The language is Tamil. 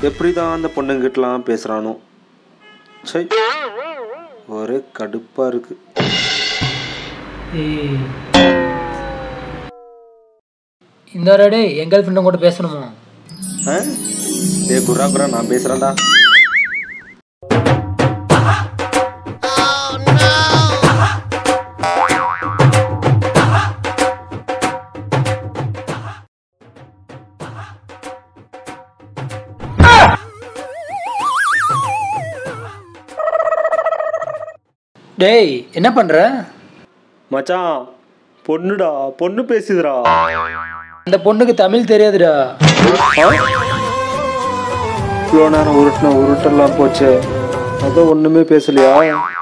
எப்படி தான் அந்த பொண்ணுங்கிட்டலாம் பேசுகிறானோ சை ஒரே கடுப்பாக இருக்கு ஏய் இந்த டே என் கேர்ள் ஃப்ரெண்டும் கூட பேசணுமா ஆ டே குரா குரா நான் பேசுகிறேன்டா டேய் என்ன பண்ற மச்சான் பொண்ணுடா பொண்ணு பேசுதுடா அந்த பொண்ணுக்கு தமிழ் தெரியாதுடா இவ்வளோ நேரம் உருட்டின உருட்டெல்லாம் போச்சு அதான் ஒன்றுமே பேசலையா